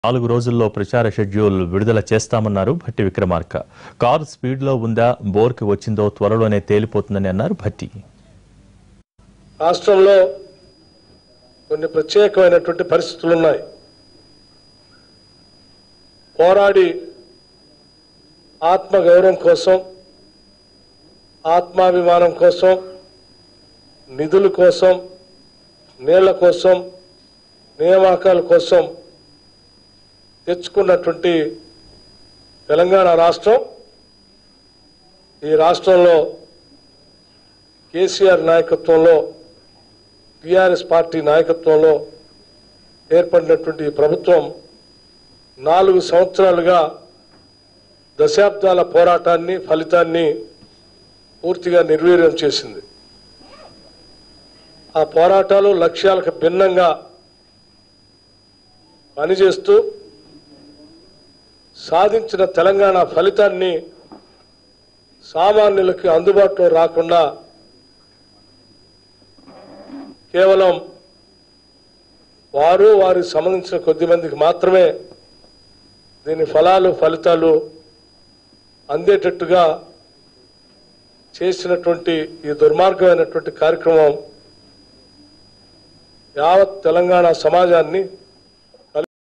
నాలుగు రోజుల్లో ప్రచార షెడ్యూల్ విడుదల చేస్తామన్నారు భట్టి విక్రమార్క కారు స్పీడ్లో ఉందా బోర్కి వచ్చిందో త్వరలోనే తేలిపోతుందని అన్నారు భట్టి రాష్ట్రంలో కొన్ని ప్రత్యేకమైనటువంటి పరిస్థితులు ఉన్నాయి పోరాడి ఆత్మగౌరవం కోసం ఆత్మాభిమానం కోసం నిధుల కోసం నీళ్ల కోసం నియామకాల కోసం తెచ్చుకున్నటువంటి తెలంగాణ రాష్ట్రం ఈ రాష్ట్రంలో కేసీఆర్ నాయకత్వంలో టిఆర్ఎస్ పార్టీ నాయకత్వంలో ఏర్పడినటువంటి ఈ ప్రభుత్వం నాలుగు సంవత్సరాలుగా దశాబ్దాల పోరాటాన్ని ఫలితాన్ని పూర్తిగా నిర్వీర్యం చేసింది ఆ పోరాటాలు లక్ష్యాలకు భిన్నంగా పనిచేస్తూ సాధించిన తెలంగాణ ఫలితాన్ని సామాన్యులకి అందుబాటులో రాకుండా కేవలం వారు వారికి సంబంధించిన కొద్ది మందికి మాత్రమే దీని ఫలాలు ఫలితాలు అందేటట్టుగా చేసినటువంటి ఈ దుర్మార్గమైనటువంటి కార్యక్రమం యావత్ తెలంగాణ సమాజాన్ని